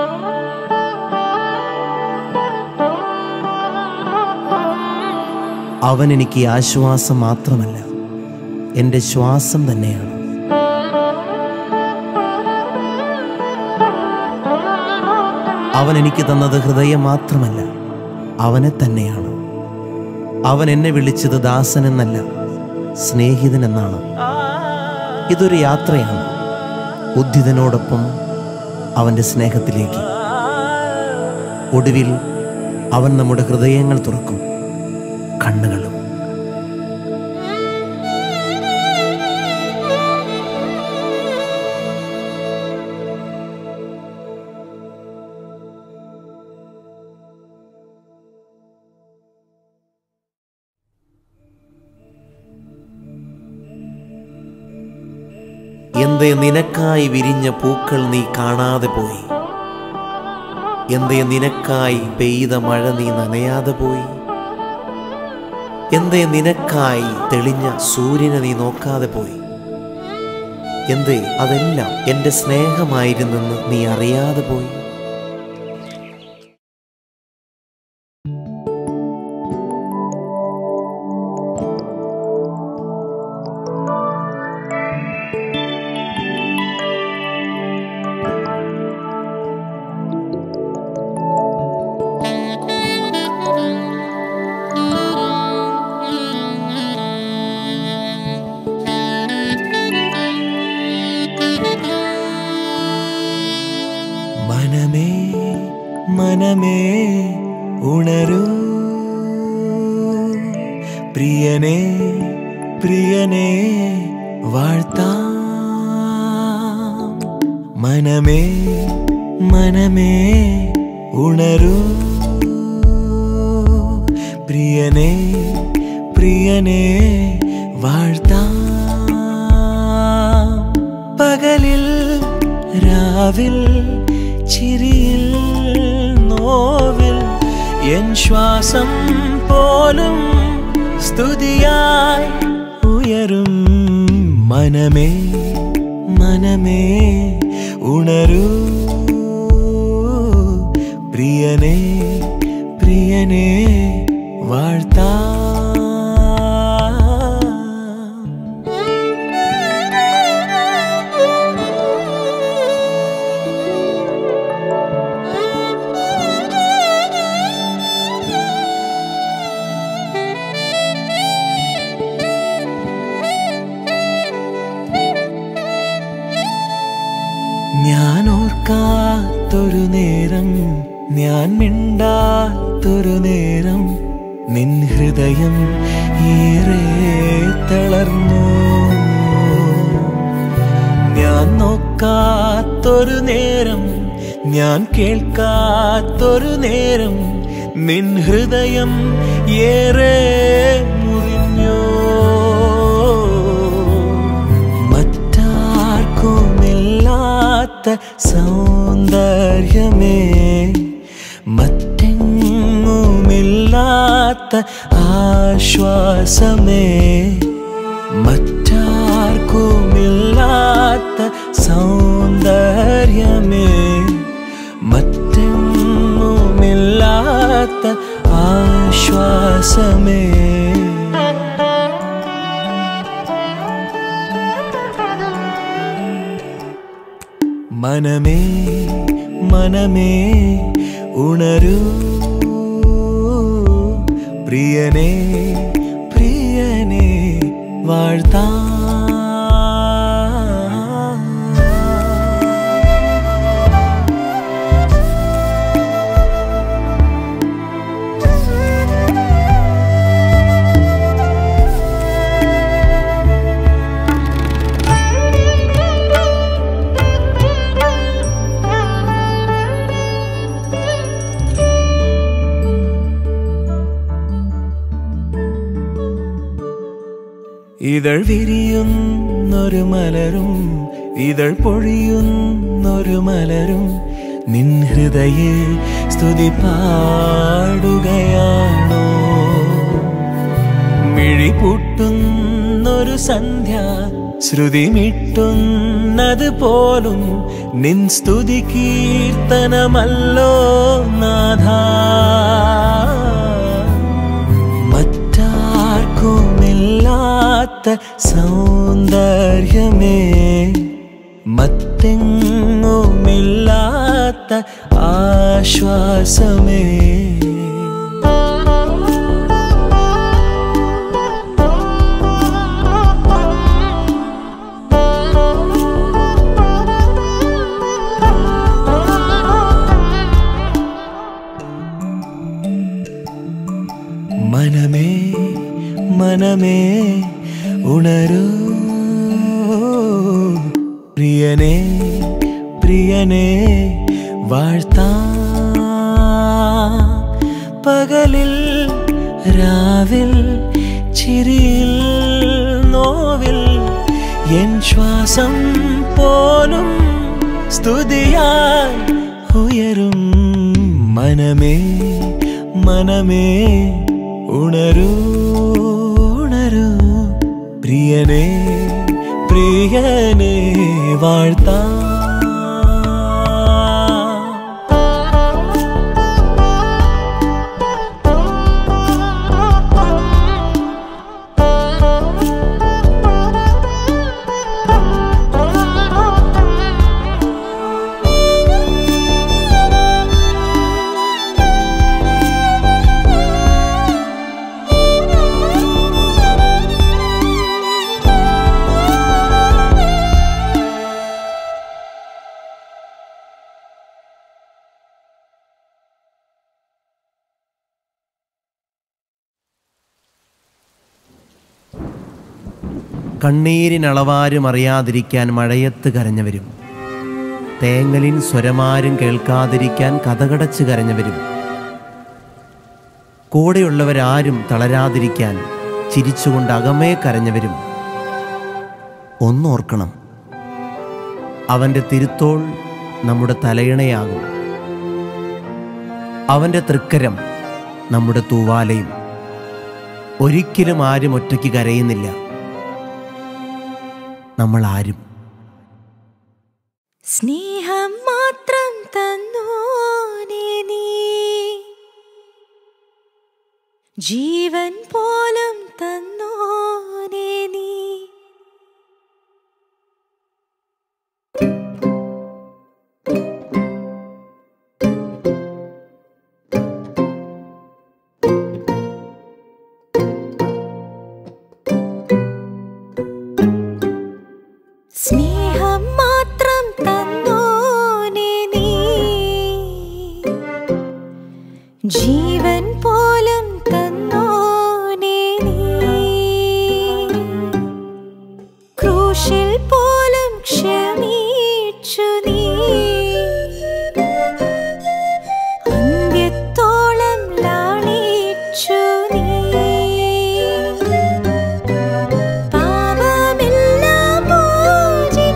അവൻ എനിക്ക് ആശ്വാസം മാത്രമല്ല എൻ്റെ ശ്വാസം തന്നെയാണ് അവൻ എനിക്ക് തന്നത് ഹൃദയം മാത്രമല്ല അവനെ തന്നെയാണ് അവൻ എന്നെ വിളിച്ചത് ദാസനെന്നല്ല സ്നേഹിതനെന്നാണ് ഇതൊരു യാത്രയാണ് ഉദ്ധിതനോടൊപ്പം അവൻ്റെ സ്നേഹത്തിലേക്ക് ഒടുവിൽ അവൻ നമ്മുടെ ഹൃദയങ്ങൾ തുറക്കും കണ്ണുകളും എന്തേ നിനക്കായി വിരിഞ്ഞ പൂക്കൾ നീ കാണാതെ പോയി എന്തേ നിനക്കായി പെയ്ത മഴ നീ നനയാതെ പോയി എന്തേ നിനക്കായി തെളിഞ്ഞ സൂര്യനെ നീ നോക്കാതെ പോയി എന്തേ അതെല്ലാം എൻ്റെ സ്നേഹമായിരുന്നെന്ന് നീ അറിയാതെ പോയി മനമേ മനമേ ഉണരൂ പ്രിയനേ പ്രിയനേ വാഴ്ത്താം മനമേ മനമേ ഉണരൂ പ്രിയനേ പ്രിയനേ വാഴ്ത്താം പകലിൽ രാവിൽ ചിരിയിൽ നോവിൽ എൻ ശ്വാസം പോലും സ്തുതിയായി ഉയരും മനമേ മനമേ ഉണരൂ പ്രിയനേ പ്രിയനേ വാഴ്ത്താം ഞാൻ ഓർക്കാത്തൊരു നേരം ഞാൻ മിണ്ടാത്തൊരു നേരം നിൻ ഹൃദയം ഏറെ തളർന്നു ഞാൻ നോക്കാത്തൊരു നേരം ഞാൻ കേൾക്കാത്തൊരു നേരം നിൻ ഹൃദയം ഏറെ മുറിഞ്ഞോ മറ്റാർക്കുമില്ലാത്ത സൗന്ദര്യമേ മറ്റെങ്ങുമില്ലാത്ത ആശ്വാസമേ മറ്റാർക്കുമില്ലാത്ത സൗന്ദര്യമേ മറ്റെങ്ങുമില്ലാത്ത ആശ്വാസമേ മനമേ മനമേ ഉണരൂ പ്രിയനേ പ്രിയനേ വാഴ്ത്താം ഇതൾ വിരിയുന്നൊരു മലരും ഇതൾ പൊഴിയുന്നൊരു മലരും നിൻ ഹൃദയെ സ്തുതി പാടുകയാണോ മിഴി പൂട്ടുന്നൊരു ഒരു സന്ധ്യ ശ്രുതിമിട്ടുന്നത് പോലും നിൻ സ്തുതി കീർത്തനമല്ലോ നാഥ മറ്റാർക്കുമില്ലാത്ത സൗന്ദര്യമേ മത്തെങ്ങുമില്ലാത്ത ആശ്വാസമേ മനമേ മനമേ ഉണരൂ പ്രിയനേ പ്രിയനേ വാഴ്ത്താ പകലിൽ രാവിൽ ചിരിയിൽ നോവിൽ എൻ ശ്വാസം പോലും സ്തുതിയാൽ ഉയരും മനമേ മനമേ ഉണരൂ ഉണരൂ പ്രിയനേ പ്രിയനേ വാഴ്ത്താ കണ്ണീരിനളവാരും അറിയാതിരിക്കാൻ മഴയത്ത് കരഞ്ഞവരും തേങ്ങലിൻ സ്വരമാരും കേൾക്കാതിരിക്കാൻ കഥകടച്ച് കരഞ്ഞവരും കൂടെയുള്ളവരാരും തളരാതിരിക്കാൻ ചിരിച്ചുകൊണ്ട് അകമേ കരഞ്ഞവരും ഒന്നോർക്കണം അവൻ്റെ തിരുത്തോൾ നമ്മുടെ തലയിണയാകും അവൻ്റെ തൃക്കരം നമ്മുടെ തൂവാലയും ഒരിക്കലും ആരും ഒറ്റയ്ക്ക് കരയുന്നില്ല നമ്മൾ ആരും സ്നേഹം മാത്രം തന്നോനെ നീ ജീവൻ പോലും തന്നോനെ നീ സ്നേഹം മാത്രം തന്നോനെ നീ ജീവൻ പോലും തന്നോനെ നീ ക്രൂശിൽ പോലും ക്ഷമിച്ചു നീ അന്ത്യത്തോളം ലാളിച്ചു നീ പാപമെല്ലാം മോചിച്ചു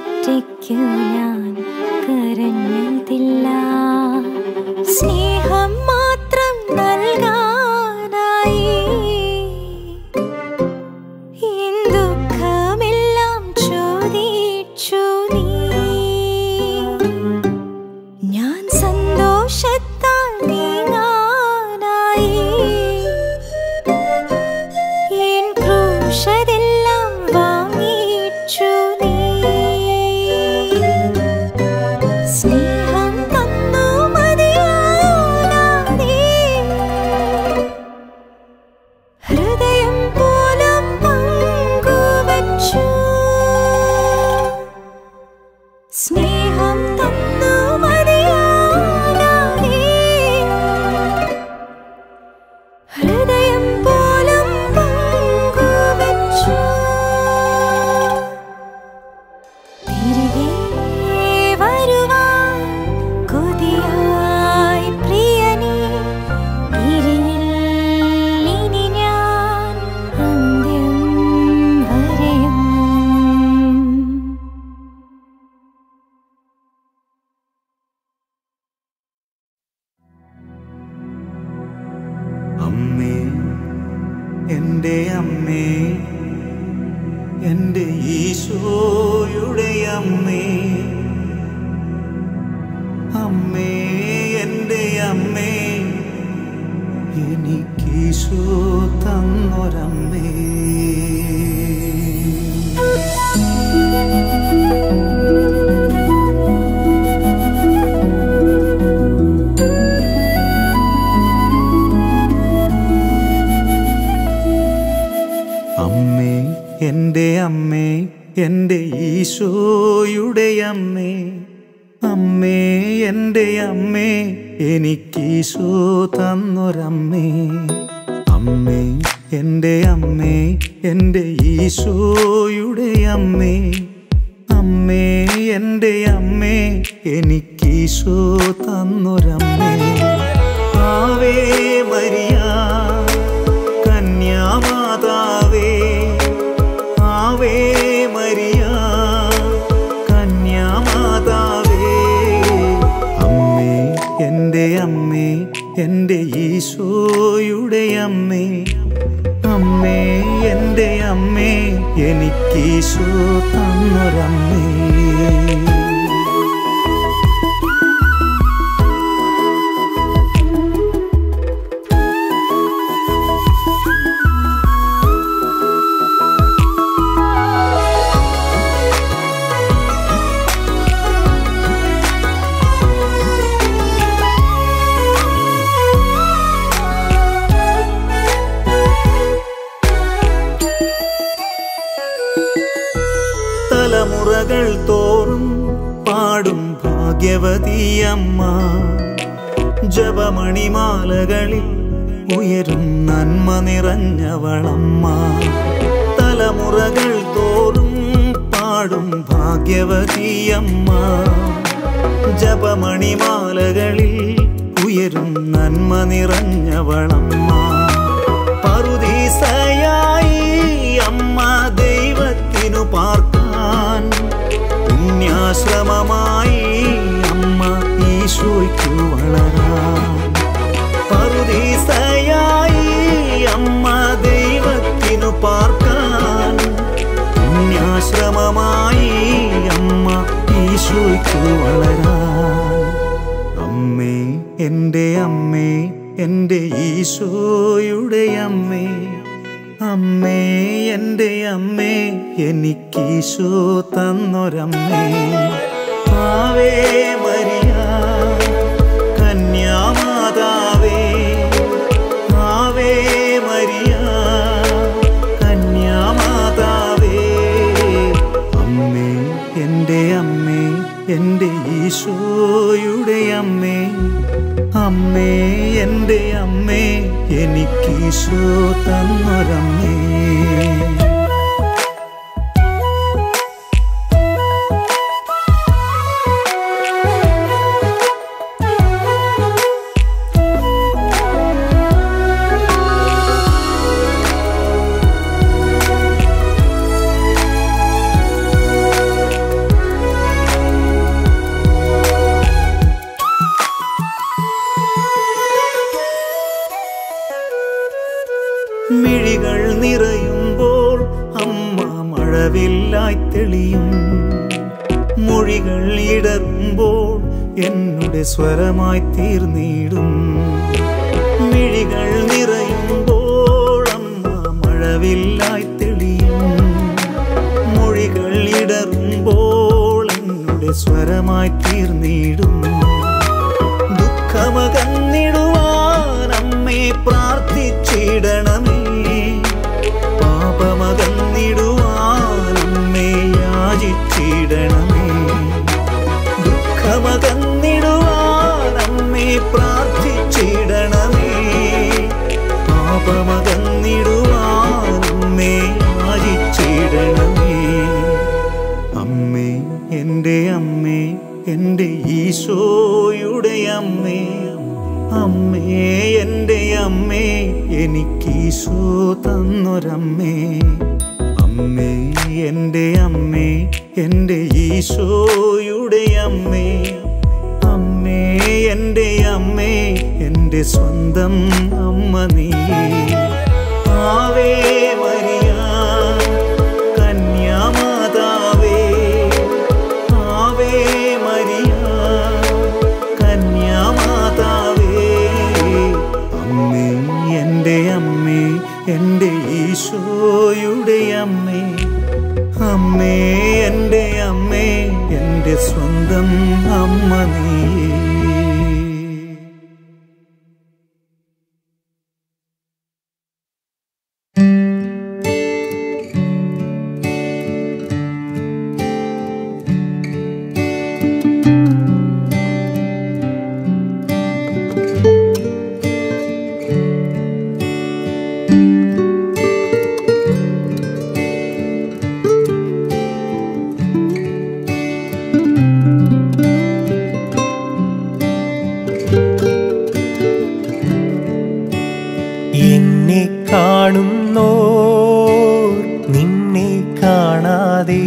ഒറ്റയ്ക്കു ഞാൻ കരഞ്ഞതില്ല സ്നേഹം മാത്രം നൽകാനായി എൻ ദുഃഖമെല്ലാം ചോദിച്ചു നീ ഞാൻ സന്തോഷത്താൽ നീങ്ങാനായി എൻ ക്രൂശതെല്ലാം വാങ്ങിച്ചു നീ സ്നേഹം തന്നു മതിയാനാതെ ഹൃദയം പോലും പങ്കുവച്ചു സ്നേഹം തന്നു മതിയാനാതെ ഹൃദയം പോലും പങ്കുവച്ചു തിരികെ വരുവാൻ കൊതിയായി പ്രിയനേ തിരിയിൽ ഇനി ഞാൻ അന്ത്യം വരെയും അമ്മേ എൻ്റെ അമ്മേ എൻ്റെ ഈശോയുടെ അമ്മേ അമ്മേ എൻ്റെ അമ്മേ എനിക്കീശോ തന്നൊരമ്മേ അമ്മേ എൻ്റെ അമ്മേ എൻ്റെ ഈശോയുടെ അമ്മേ അമ്മേ എൻ്റെ അമ്മേ എനിക്കീശോ തന്നൊരമ്മേ അമ്മേ എൻ്റെ അമ്മേ എൻ്റെ ഈശോയുടെ അമ്മേ അമ്മേ എൻ്റെ അമ്മേ എനിക്കീശോ തന്നൊരമ്മേ ആവേ മരിയ കന്യാമാതാവേ ആവേ മരിയ കന്യാമാതാവേ അമ്മേ എൻ്റെ അമ്മേ എൻ്റെ ഈശോയുടെ അമ്മേ അമ്മേ എൻ്റെ അമ്മേ എനിക്കീശോ തന്നൊരമ്മേ തലമുറകൾ തോറും പാടും ഭാഗ്യവതിയമ്മ ജപമണിമാലകളിൽ ഉയരും നന്മ നിറഞ്ഞവളമ്മ തലമുറകൾ തോറും പാടും ഭാഗ്യവതിയമ്മ ജപമണിമാലകളിൽ ഉയരും നന്മ നിറഞ്ഞവളമ്മ പറുദീസയായി അമ്മ ദൈവത്തിനു പാർക്കാൻ പുണ്യാശ്രമമായി അമ്മ ഈശോയ്ക്കു വളരാൻ പറുദീസയായി അമ്മ ദൈവത്തിനു പാർക്കാൻ പുണ്യാശ്രമമായി അമ്മ ഈശോയ്ക്കു വളരാൻ അമ്മേ എൻ്റെ അമ്മേ എൻ്റെ ഈശോയുടെ അമ്മേ അമ്മേ എൻ്റെ അമ്മേ എനിക്കീശോ തന്നൊരമ്മേ ആവേ മരിയ കന്യാമാതാവേ ആവേ മരിയ കന്യാമാതാവേ അമ്മേ എൻ്റെ അമ്മേ എൻ്റെ ഈശോയുടെ അമ്മേ അമ്മേ എൻ്റെ അമ്മേ എനിക്കീശോ തന്നൊരമ്മേ മഴവില്ലായി തെളിയും മൊഴികൾ ഇടറുമ്പോൾ എന്നുടെ സ്വരമായി തീർന്നിടും മിഴികൾ നിറയുമ്പോൾ അമ്മ മഴവില്ലായി തെളിയും മൊഴികൾ ഇടറുമ്പോൾ എന്നുടെ സ്വരമായി തീർന്നിടും ദുഃഖമകന്നിടുവാൻ അമ്മേ പ്രാർത്ഥിച്ചിടണമേ പാപമകന്നിടുവാൻ അമ്മേ യാചിച്ചിടണമേ ദുഃഖമകന്നിടുവാൻ അമ്മേ പ്രാർത്ഥിച്ചിടണമേ പാപമകന്നിടുവാൻ അമ്മേ യാചിച്ചിടണമേ അമ്മേ എൻ്റെ അമ്മേ എൻ്റെ ഈശോയുടെ അമ്മേ അമ്മേ എൻ്റെ അമ്മേ എനിക്കീശോ തന്നൊരമ്മേ അമ്മേ എൻ്റെ അമ്മേ എൻ്റെ ഈശോയുടെ അമ്മേ അമ്മേ എൻ്റെ അമ്മേ എൻ്റെ സ്വന്തം അമ്മ നീ ആവേ മരിയ കന്യാമാതാവേ ആവേ മരിയ കന്യാമാതാവേ അമ്മേ എൻ്റെ അമ്മേ എൻ്റെ ഈശോയുടെ അമ്മേ അമ്മേ എൻ്റെ അമ്മേ എൻ്റെ സ്വന്തം അമ്മ നീ എന്നെ കാണുന്നോ നിന്നെ കാണാതെ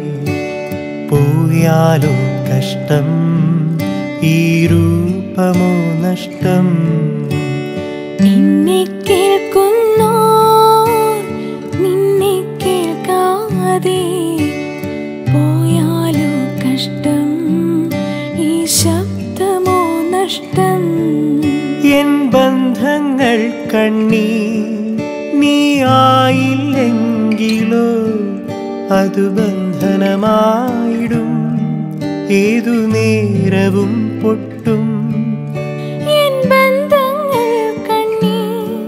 പോയാലോ കഷ്ടം ഈ രൂപമോ നഷ്ടം നിന്നെ കേൾക്കുന്നോ നിന്നെ കേൾക്കാതെ പോയാലോ കഷ്ടം ഈ ശബ്ദമോ നഷ്ടം എൻ ബന്ധങ്ങൾ കണ്ണീ നീ ആയില്ലെങ്കിലോ അത് ബന്ധനമായിടും ഏതു നേരവും പൊട്ടും എൻ ബന്ധങ്ങൾ കണ്ണീ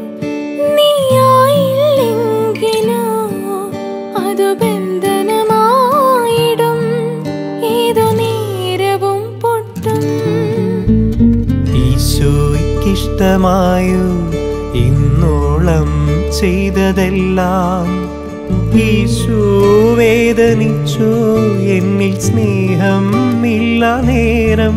നീയായില്ലെങ്കിലോ അതു ബന്ധനമായിടും ഏതു നേരവും പൊട്ടും ഈശോയ്ക്കിഷ്ടമായോ ഇന്നോളം ചെയ്തതെല്ലാം ഈശോ വേദനിച്ചോ എന്നിൽ സ്നേഹം ഇല്ല നേരം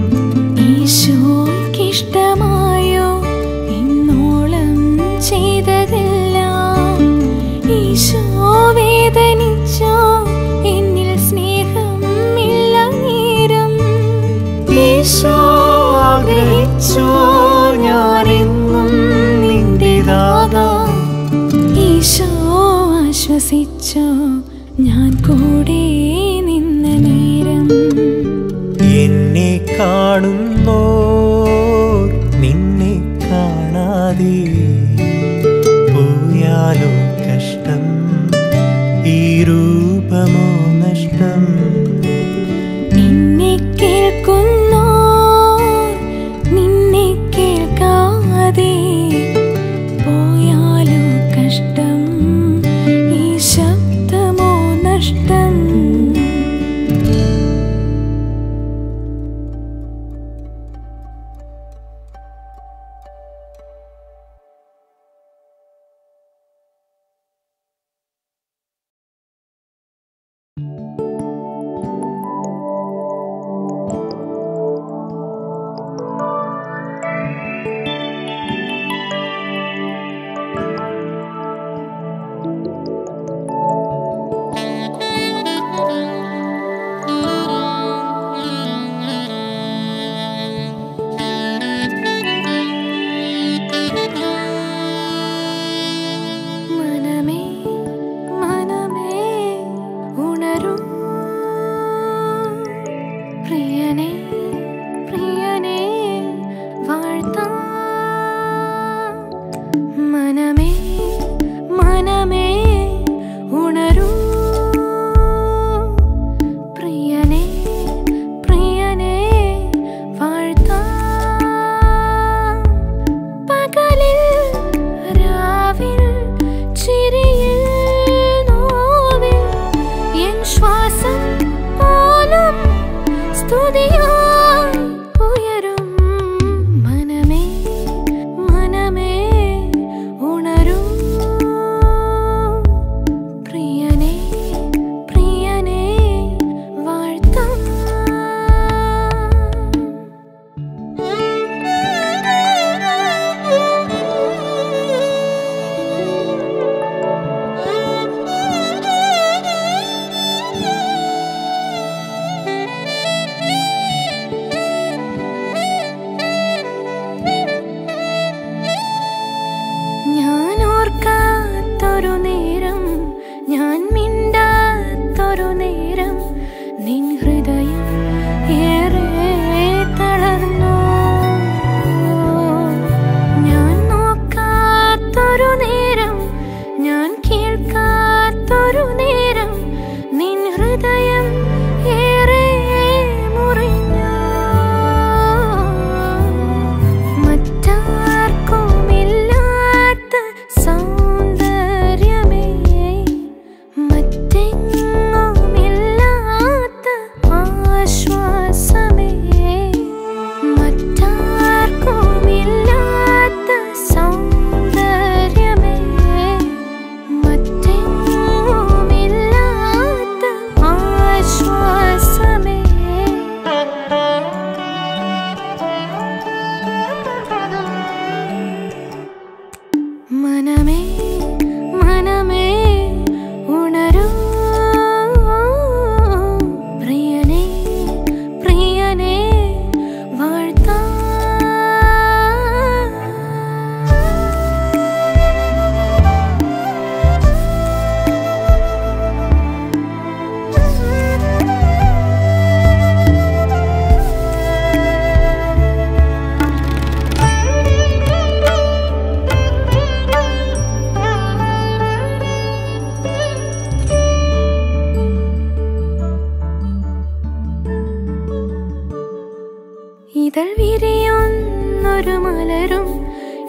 ഈശോയ്ക്കിഷ്ടമായോ ഇന്നോളം ചെയ്തതെല്ലാം ഈശോ വേദനിച്ചോ എന്നിൽ സ്നേഹം ഇല്ല നേരം ഈശോ ആഗ്രഹിച്ചോ ഞാനെന്നും നിന്റേതാകാം ഈശോ ആശ്വസിച്ചോ ഞാൻ കൂടെ നിന്ന നേരം എന്നെ കാണുന്നോ നിന്നെ കാണാതെ പോയാലോ കഷ്ടം ഈ രൂപമോ നഷ്ടം നിന്നെ കേൾക്കുന്നോ നിന്നെ കേൾക്കാതെ പോയാലോ കഷ്ടം ഈ ശബ്ദമോ നഷ്ടം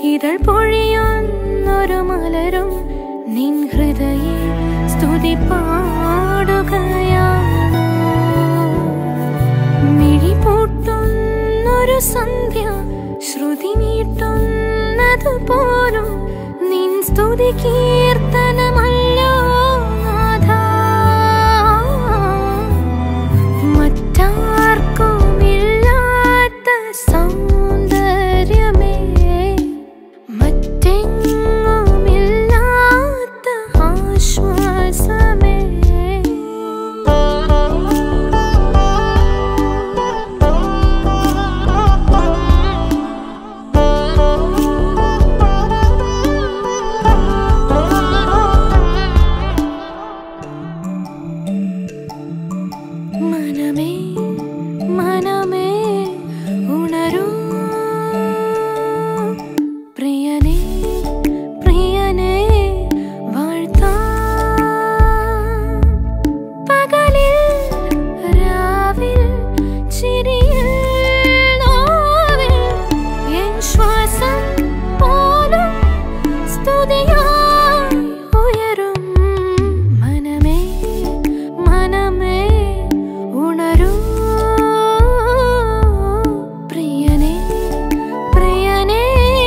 ഇതൾ പൊഴിയൊന്നൊരു മലരും നിൻ ഹൃദയ സ്തുതി പാടുകയാണോ മിഴി പൂട്ടുന്നൊരു സന്ധ്യ ശ്രുതി നീട്ടുന്നത് പോലും നിൻ സ്തുതി കീർത്തനമല്ലോ നാഥ മറ്റാർക്കുമില്ലാത്ത സൗന്ദര്യമേ മറ്റെങ്ങുമില്ലാത്ത ആശ്വാസമേ മനമേ മനമേ ഉണരൂ പ്രിയനേ പ്രിയനേ വാഴ്ത്താം പകലിൽ രാവിൽ ചിരിയിൽ നോവിൽ എൻ ശ്വാസം പോലും സ്തുതിയായി ഉയരും മനമേ മനമേ ഉണരൂ പ്രിയനേ പ്രിയനേ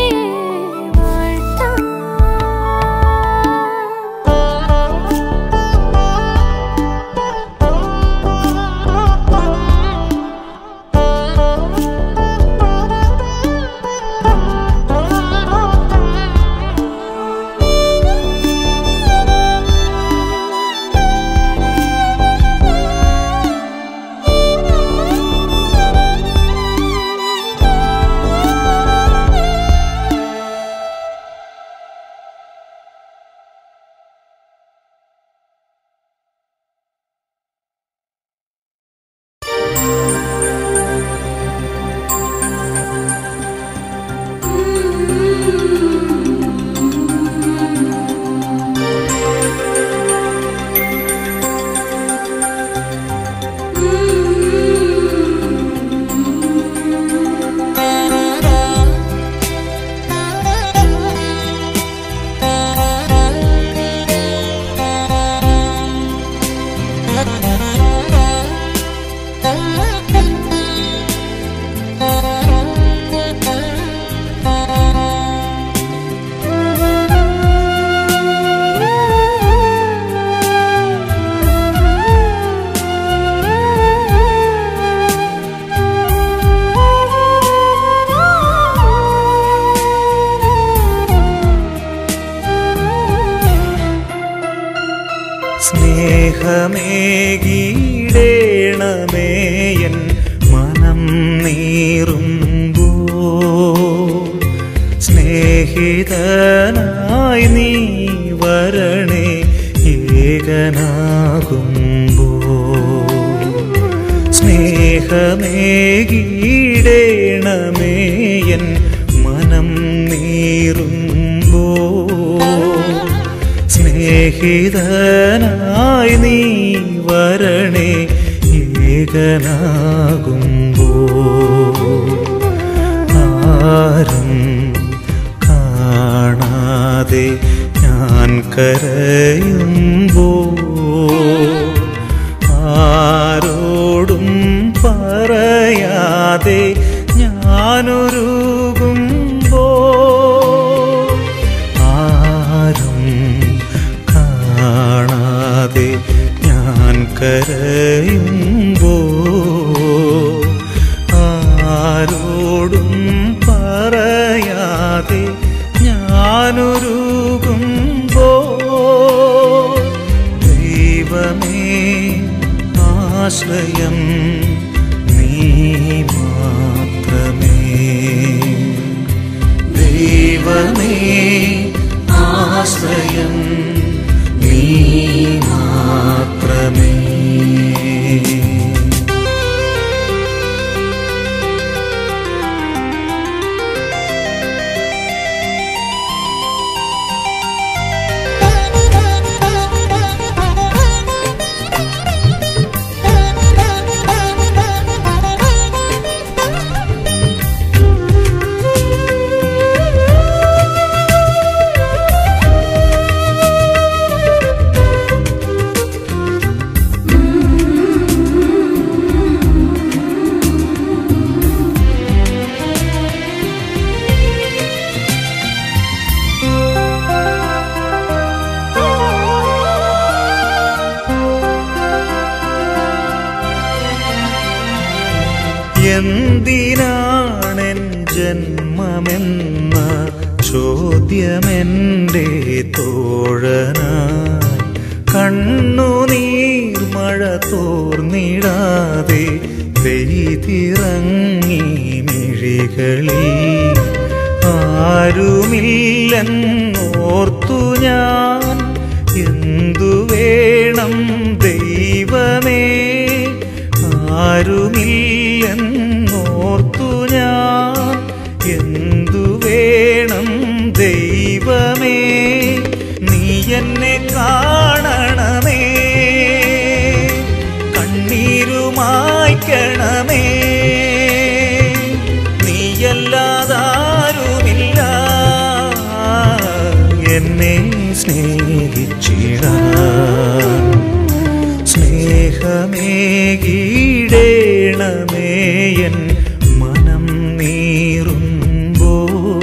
സ്നേഹമേകീടേണമേയൻ മനം നീറുമ്പോ സ്നേഹിതനായി നീ വരണേ ഏകനാകുമ്പോ സ്നേഹമേകീടേണമേയൻ മനം നീറുമ്പോ സ്നേഹിതനായി നീ വരണേ ഏകനാകുമ്പോ ആരും കാണാതെ ഞാൻ കരയുമ്പോ ആരോടും പറയാതെ ഞാനൊരുകുമ്പോ ആരും കാണാതെ ഞാൻ കരയുമ്പോ ആരോടും പറയാതെ ഞാനൊരുകുമ്പോ ദൈവമേ ആശ്രയം നീ മാത്രമേ ദൈവമേ ആശ്രയം നീ മാത്രമേ Thank you. എന്തിനാണെൻ ജന്മമെന്ന ചോദ്യമെൻ്റെ തോഴനായി കണ്ണുനീർ മഴ തോർന്നിടാതെ പെയ്തിറങ്ങി മിഴികളിൽ ആരുമില്ലെന്നോർത്തു ഞാൻ എന്തു വേണം ദൈവമേ ആരുമില്ലെന്നോർത്തു ഞാൻ എന്തു വേണം ദൈവമേ നീ എന്നെ കാണണമേ കണ്ണീരുമായ്ക്കണമേ നീയല്ലാതാരുമില്ല എന്നെ സ്നേഹിച്ചിടാൻ സ്നേഹമേകീടേണമേ എൻ മനം നീറുമ്പോ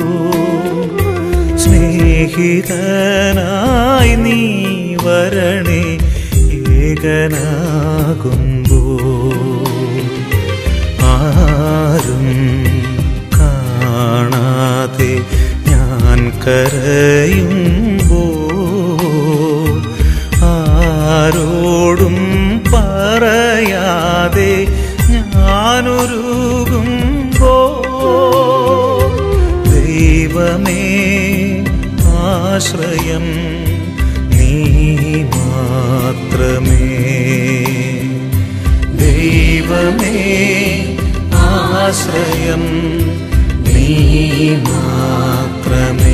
സ്നേഹിതനായി നീ വരണേ ഏകനാകുമ്പോ ആരും കാണാതെ ഞാൻ കരയുമ്പോ ആരോടും പറയാതെ ഞാനൊരുകുമ്പോ ദൈവമേ ആശ്രയം നീ മാത്രമേ ദൈവമേ ആശ്രയം നീ മാത്രമേ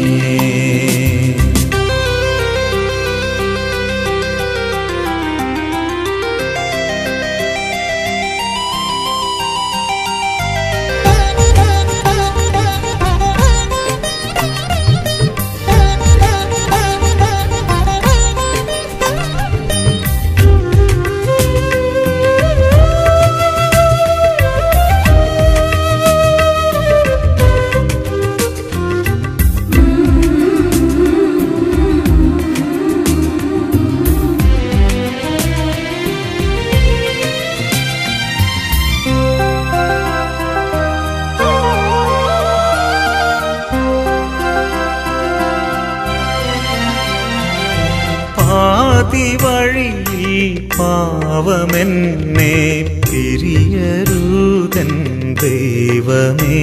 പാതി വഴിയിൽ പാവമെന്നെ പിരിയരുതൻ ദൈവമേ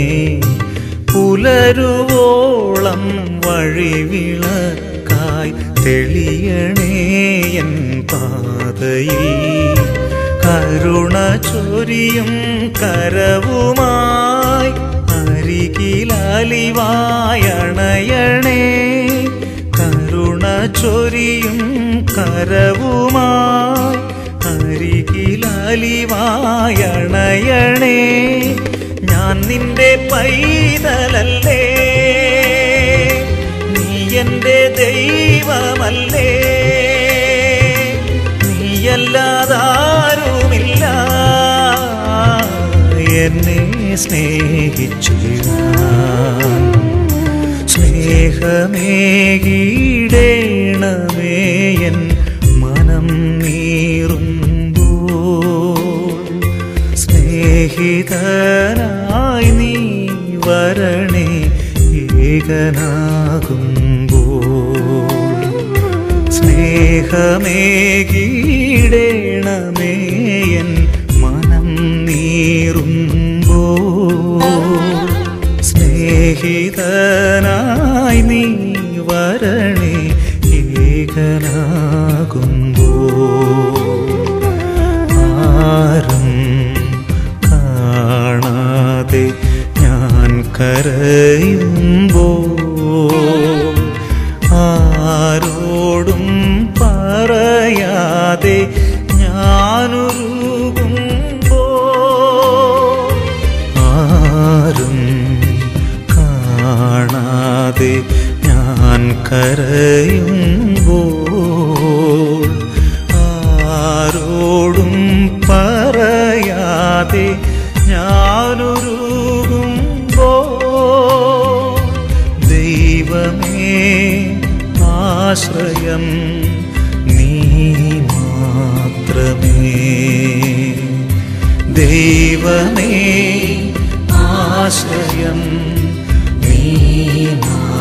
പുലരുവോളം വഴിവിളക്കായി തെളിയണേ എൻ പാതയിൽ കരുണ ചൊരിയും കരവുമായി അരികിലലിവായണയണേ കരുണ ചൊരിയും കരവുമായി അരികിലലിവായണയണേ ഞാൻ നിന്റെ പൈതലല്ലേ നീ എന്റെ ദൈവമല്ലേ നീയല്ലാതാരുമില്ല എന്നെ സ്നേഹിച്ചിടാൻ സ്നേഹമേകീടേണമേ എൻ മനം നീറുമ്പോൾ സ്നേഹിതനായി നീ വരണേ ഏകനാകുമ്പോൾ സ്നേഹമേകീടേണമേ എൻ മനം നീറുമ്പോൾ സ്നേഹിതനായി നീ വരണേ ഏകനാകുമ്പോൾ ആരും കാണാതെ ഞാൻ കരയുമ്പോൾ ആരോടും പറയാതെ ഞാനൊരുകുമ്പോൾ ആരും കാണാതെ ഞാൻ കരയുമ്പോൾ ആരോടും പറയാതെ ഞാനൊരുകുമ്പോൾ ദൈവമേ ആശ്രയം നീ മാത്രമേ ദൈവമേ ആശ്രയം നീ